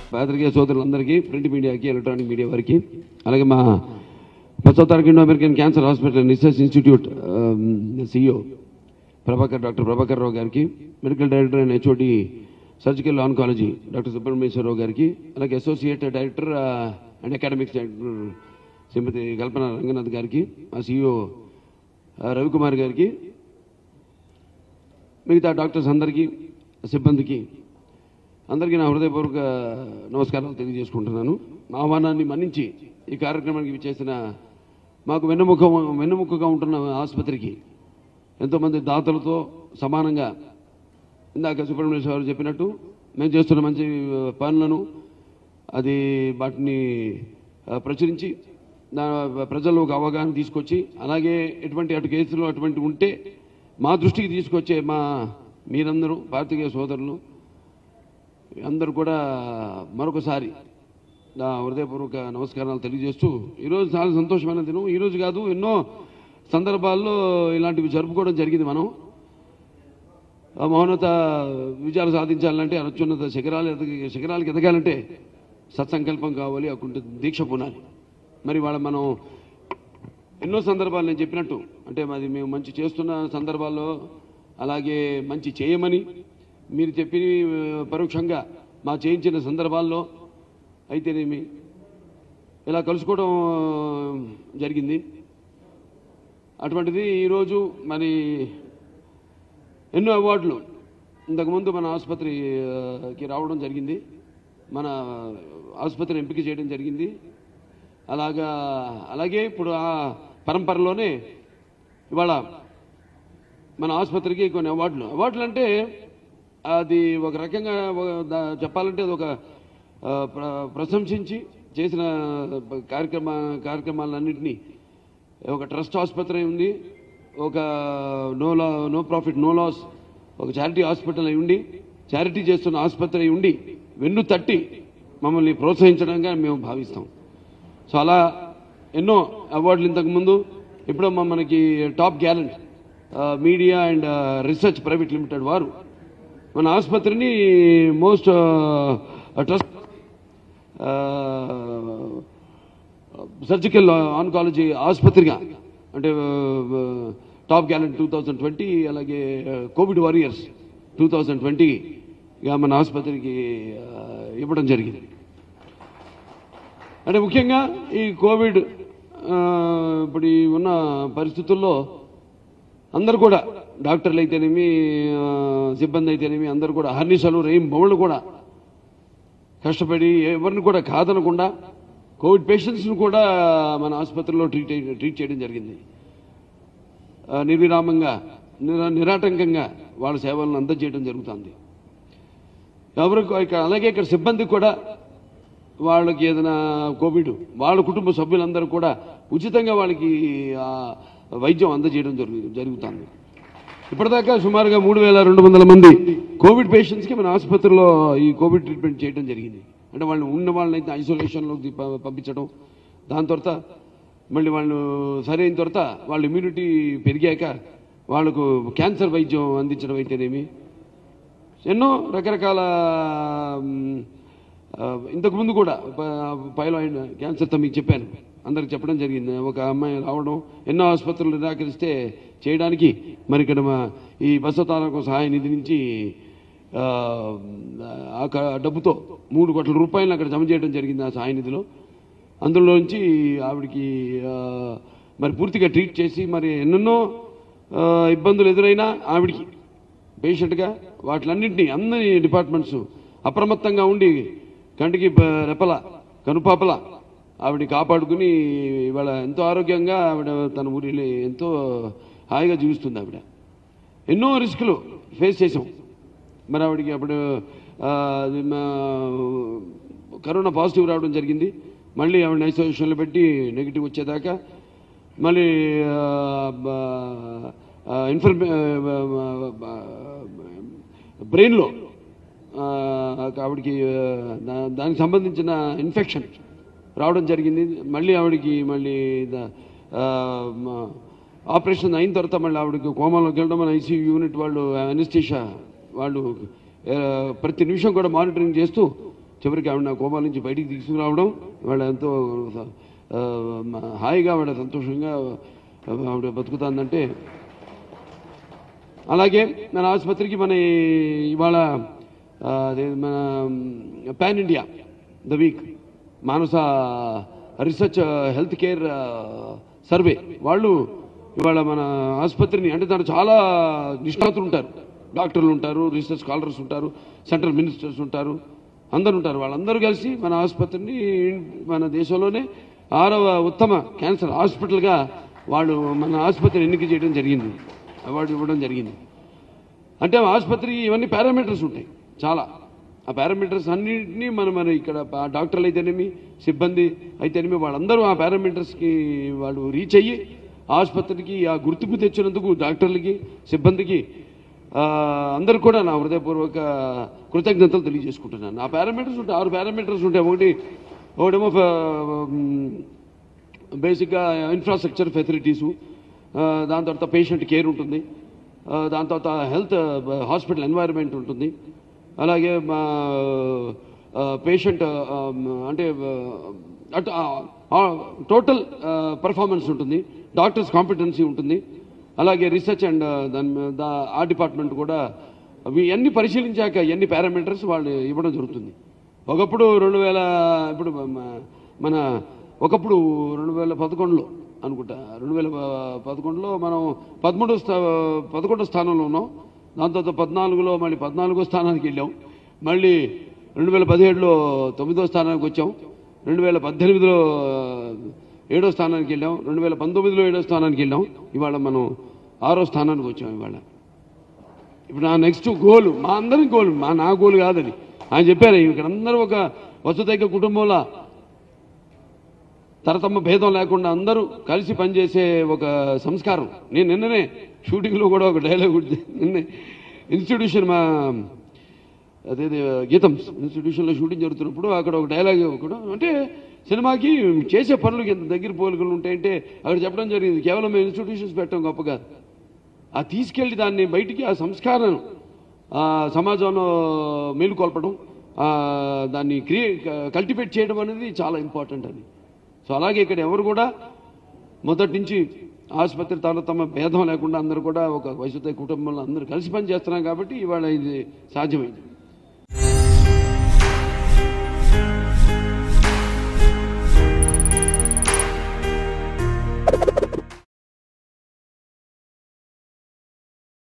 పాత్రికేయ సోదరులందరికీ ప్రింట్ మీడియాకి ఎలక్ట్రానిక్ మీడియా వారికి అలాగే మా పచ్చో తారీఖు Indo American cancer hospital and research institute CEO Prabhakar doctor Prabhakar Rao గారికి medical director and HOD surgical oncology doctor Subrahmanyeswararao గారికి అలాగే associate director and academics director Shrimati Kalpana Ranganath గారికి మా సిఇఓ రవికుమార్ గారికి మిగతా డాక్టర్స్ అందరికీ సిబ్బందికి అందరికీ నా హృదయపూర్వక నమస్కారాలు తెలియజేసుకుంటున్నాను మా ఆహ్వానాన్ని మన్నించి ఈ కార్యక్రమానికి చేసిన మాకు వెన్నెముక వెన్నెముకగా ఉంటున్న ఆసుపత్రికి ఎంతోమంది దాతలతో సమానంగా ఇందాక సుబ్రహ్మణ్యేశ్వర గారు చెప్పినట్టు మేము చేస్తున్న మంచి పనులను అది వాటిని ఆ, ప్రచురించి దా ప్రజల్లోకి అవగాహన తీసుకొచ్చి అలాగే ఎటువంటి అటు కేసులు అటువంటి ఉంటే మా దృష్టికి తీసుకొచ్చే మా మీరందరూ పార్తీయ సోదరులు అందరూ కూడా మరొకసారి నా హృదయపూర్వక నమస్కారాలు తెలియజేస్తూ ఈరోజు చాలా సంతోషమైన దినం ఈరోజు కాదు ఎన్నో సందర్భాల్లో ఇలాంటివి జరుపుకోవడం జరిగింది మనం ఆ మౌనత విజయాలు సాధించాలంటే అత్యున్నత శిఖరాలు ఎదగ శిఖరాలకు ఎదగాలంటే సత్సంకల్పం కావాలి అకుంటే దీక్ష పునాలి మరి వాళ్ళ మనం ఎన్నో సందర్భాలు నేను చెప్పినట్టు అంటే మాది మేము మంచి చేస్తున్న సందర్భాల్లో అలాగే మంచి చేయమని మీరు చెప్పి ఆ, పరోక్షంగా మా చేయించిన సందర్భాల్లో అయితేనేమి ఇలా కలుసుకోవడం ఆ, జరిగింది అటువంటిది ఈరోజు మరి ఎన్నో అవార్డులు ఇంతకుముందు మన ఆసుపత్రికి రావడం జరిగింది మన ఆసుపత్రిని ఎంపిక చేయడం జరిగింది అలాగా అలాగే ఇప్పుడు ఆ పరంపరలోనే ఇవాళ మన ఆసుపత్రికి కొన్ని అవార్డులు అవార్డులు అంటే అది ఒక రకంగా ఒక- దా- చెప్పాలంటే అది ఒక ఆ, ప్ర- ప్రశంసించి చేసిన కార్యక్రమ కార్యక్రమాలన్నింటినీ ఒక ట్రస్ట్ ఆసుపత్రి ఉంది ఒక నో లా నో ప్రాఫిట్ నో లాస్ ఒక చారిటీ హాస్పిటల్ అయి ఉండి చారిటీ చేస్తున్న ఆసుపత్రి అయి ఉండి వెన్ను తట్టి మమ్మల్ని ప్రోత్సహించడంగా మేము భావిస్తాం సో అలా ఎన్నో అవార్డులు ఇంతకుముందు ఇప్పుడు మ- మనకి top gallant media and research private limited వారు మన ఆసుపత్రిని మోస్ట్ ట్రస్ట్ సర్జికల్ ఆన్కాలజీ ఆసుపత్రిగా అంటే top gallant two thousand twenty అలాగే కోవిడ్ వారియర్స్ టూ థౌజండ్ ట్వంటీగా మన ఆసుపత్రికి ఆ, ఇవ్వడం జరిగింది అంటే ముఖ్యంగా ఈ కోవిడ్ ఆ, ఇప్పుడు ఈ ఉన్న పరిస్థితుల్లో అందరూ కూడా డాక్టర్లు అయితేనేమి ఆ, సిబ్బంది అయితేనేమి అందరూ కూడా హర్నిసలు రేం బొమ్మలు కూడా కష్టపడి ఎవరిని కూడా కాదనకుండా కోవిడ్ పేషెంట్స్ను కూడా మన ఆసుపత్రిలో ట్రీట్ అయ్యి- ట్రీట్ చేయడం జరిగింది ఆ, నిర్విరామంగా నిరా నిరాటంకంగా వాళ్ళ సేవలను అందజేయడం జరుగుతుంది ఎవరు ఇక్కడ అలాగే ఇక్కడ సిబ్బందికి కూడా వాళ్ళకి ఏదైనా కోవిడ్ వాళ్ళ కుటుంబ సభ్యులందరూ కూడా ఉచితంగా వాళ్ళకి ఆ, వైద్యం అందజేయడం జరుగు జరుగుతుంది ఇప్పటిదాకా సుమారుగా మూడు వేల రెండు వందల మంది కోవిడ్ పేషెంట్స్కి మన ఆసుపత్రిలో ఈ కోవిడ్ ట్రీట్మెంట్ చేయడం జరిగింది అంటే వాళ్ళు ఉన్న వాళ్ళని అయితే ఐసోలేషన్లోకి ప- పంపించడం దాని తర్వాత మళ్ళీ వాళ్ళు సరైన తర్వాత వాళ్ళ ఇమ్యూనిటీ పెరిగాక వాళ్ళకు క్యాన్సర్ వైద్యం అందించడం అయితేనేమి ఎన్నో రకరకాల మ్, ఆ, ఇంతకుముందు కూడా పైలాయిడ్ క్యాన్సర్తో మీకు చెప్పాను అందరికి చెప్పడం జరిగింది ఒక అమ్మాయి రావడం ఎన్నో ఆసుపత్రులు నిరాకరిస్తే చేయడానికి మరి ఇక్కడ మా ఈ బసవతారకం సహాయ నిధి నుంచి ఆ, ఆ క- డబ్బుతో మూడు కోట్ల రూపాయలు అక్కడ జమ చేయడం జరిగింది ఆ సహాయ నిధిలో అందులో నుంచి ఆవిడకి ఆ, మరి పూర్తిగా ట్రీట్ చేసి మరి ఎన్నెన్నో ఆ, ఇబ్బందులు ఎదురైనా ఆవిడికి పేషెంట్గా వాటిలన్నింటినీ అందరి డిపార్ట్మెంట్స్ అప్రమత్తంగా ఉండి కంటికి ప- రెపల కనుపాపల ఆవిడ కాపాడుకుని ఇవాళ ఎంతో ఆరోగ్యంగా ఆవిడ తన ఊరిలో ఎంతో హాయిగా జీవిస్తుంది ఆవిడ ఎన్నో రిస్కులు ఫేస్ చేసాం మరి ఆవిడకి అప్పుడు ఆ, అది మా- కరోనా పాజిటివ్ రావడం జరిగింది మళ్ళీ ఆవిడ ఐసోలేషన్లో పెట్టి నెగిటివ్ వచ్చేదాకా మళ్ళీ ఇన్ఫర్మే బ్రెయిన్లో ఆవిడకి ఆ, దా- దానికి సంబంధించిన ఇన్ఫెక్షన్ రావడం జరిగింది మళ్ళీ ఆవిడకి మళ్ళీ ద- ఆ, మ- ఆపరేషన్ అయిన తర్వాత మళ్ళీ ఆవిడకి కోమాలోకి వెళ్ళడం మన ఐసీయూ యూనిట్ వాళ్ళు అనిస్టేషా వాళ్ళు ఆ, ప్రతి నిమిషం కూడా మానిటరింగ్ చేస్తూ చివరికి ఆవిడ నా కోమాల నుంచి బయటికి తీసుకురావడం ఇవాళ ఎంతో ఆ, మ- హాయిగా ఆవిడ సంతోషంగా ఆవిడ బతుకుతుందంటే అలాగే మన ఆసుపత్రికి మన ఈ- ఇవాళ ఆ, అదే మన pan India the week Hansa research health care survey వాళ్ళు ఇవాళ మన ఆసుపత్రిని అంటే దాంట్లో చాలా నిష్ణాతులు ఉంటారు డాక్టర్లు ఉంటారు రీసెర్చ్ స్కాలర్స్ ఉంటారు సెంట్రల్ మినిస్టర్స్ ఉంటారు అందరు ఉంటారు వాళ్ళందరూ కలిసి మన ఆసుపత్రిని మన దేశంలోనే ఆరవ ఉత్తమ క్యాన్సర్ హాస్పిటల్గా వాళ్ళు మన ఆసుపత్రి ఎన్నిక చేయడం జరిగింది అవార్డు ఇవ్వడం జరిగింది అంటే ఆసుపత్రి ఇవన్నీ పారామీటర్స్ ఉంటాయి చాలా ఆ పారామీటర్స్ అన్నింటినీ మనం మన ఇక్కడ ప- డాక్టర్లు అయితేనేమి సిబ్బంది అయితేనేమి వాళ్ళందరూ ఆ పారామీటర్స్కి వాళ్ళు రీచ్ అయ్యి ఆసుపత్రికి ఆ గుర్తింపు తెచ్చినందుకు డాక్టర్లకి సిబ్బందికి ఆ, అందరికి కూడా నా హృదయపూర్వక కృతజ్ఞతలు తెలియజేసుకుంటున్నాను ఆ పారామీటర్స్ ఉంటాయి ఆరు పారామీటర్స్ ఉంటాయి ఒకటి ఒకటేమో ఫ- మ్, బేసిక్గా ఇన్ఫ్రాస్ట్రక్చర్ ఫెసిలిటీసు ఆ, దాని తర్వాత పేషెంట్ కేర్ ఉంటుంది ఆ, దాని తర్వాత హెల్త్ హాస్పిటల్ ఎన్వైరన్మెంట్ ఉంటుంది అలాగే మా పేషెంట్ అంటే అటు టోటల్ పర్ఫార్మెన్స్ ఉంటుంది డాక్టర్స్ కాంపిటెన్సీ ఉంటుంది అలాగే రీసెర్చ్ అండ్ దాని మీద దా- ఆ డిపార్ట్మెంట్ కూడా అవి అన్ని పరిశీలించాక ఎన్ని పారామీటర్స్ వాళ్ళు ఇవ్వడం జరుగుతుంది ఒకప్పుడు రెండు వేల ఇప్పుడు మ- మన ఒకప్పుడు రెండు వేల పదకొండులో అనుకుంటా రెండు వేల ప- పదకొండులో మనం పదమూడో స్థా పదకొండో స్థానంలో ఉన్నాం దాని తర్వాత పద్నాలుగులో మళ్ళీ పద్నాలుగో స్థానానికి వెళ్ళాం మళ్ళీ రెండు వేల పదిహేడులో తొమ్మిదో స్థానానికి వచ్చాం రెండు వేల పద్దెనిమిదిలో ఏడో స్థానానికి వెళ్ళాం రెండు వేల పంతొమ్మిదిలో ఏడో స్థానానికి వెళ్ళాం ఇవాళ మనం ఆరో స్థానానికి వచ్చాం ఇవాళ ఇప్పుడు నా నెక్స్ట్ గోల్ మా అందరి గోల్ మా నా గోల్ కాదని ఆయన చెప్పారు ఇక్కడ అందరూ ఒక వసుదైక కుటుంబంలో తరతమ్మ భేదం లేకుండా అందరూ కలిసి పనిచేసే ఒక సంస్కారం నేను నిన్ననే షూటింగ్లో కూడా ఒక డైలాగ్ నిన్నే ఇన్స్టిట్యూషన్ మా అదే గీతం ఇన్స్టిట్యూషన్లో షూటింగ్ జరుగుతున్నప్పుడు అక్కడ ఒక డైలాగ్ కూడా అంటే సినిమాకి చేసే పనులకి ఎంత దగ్గర పోలికలు ఉంటాయంటే అక్కడ చెప్పడం జరిగింది కేవలం మేము ఇన్స్టిట్యూషన్స్ పెట్టడం గొప్ప కాదు ఆ తీసుకెళ్లి దాన్ని బయటికి ఆ సంస్కారం ఆ సమాజంలో మేలుకొల్పడం ఆ దాన్ని క్రియే కల్టివేట్ చేయడం అనేది చాలా ఇంపార్టెంట్ అది సో అలాగే ఇక్కడ ఎవరు కూడా మొదటి నుంచి ఆసుపత్రి తన తమ భేదం లేకుండా అందరూ కూడా ఒక వయసుతో కుటుంబంలో అందరూ కలిసి పని చేస్తున్నాం కాబట్టి ఇవాళ ఇది సాధ్యమైంది